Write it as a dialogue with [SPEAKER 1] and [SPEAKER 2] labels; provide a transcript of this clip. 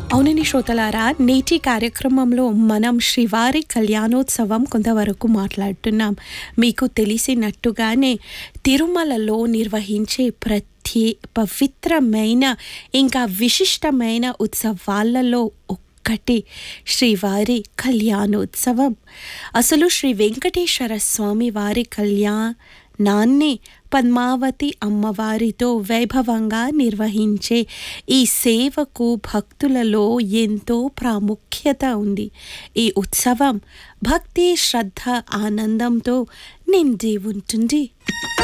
[SPEAKER 1] అవునని శ్రోతలారా నేటి కార్యక్రమంలో మనం శ్రీవారి కళ్యాణోత్సవం కొంతవరకు మాట్లాడుతున్నాం మీకు తెలిసినట్టుగానే తిరుమలలో నిర్వహించే ప్రతి పవిత్రమైన ఇంకా విశిష్టమైన ఉత్సవాలలో ఒక్కటి శ్రీవారి కళ్యాణోత్సవం అసలు శ్రీ వెంకటేశ్వర స్వామి వారి కళ్యాణాన్ని పద్మావతి అమ్మవారితో వైభవంగా నిర్వహించే ఈ సేవకు భక్తులలో ఎంతో ప్రాముఖ్యత ఉంది ఈ ఉత్సవం భక్తి శ్రద్ధ ఆనందంతో నిండి ఉంటుంది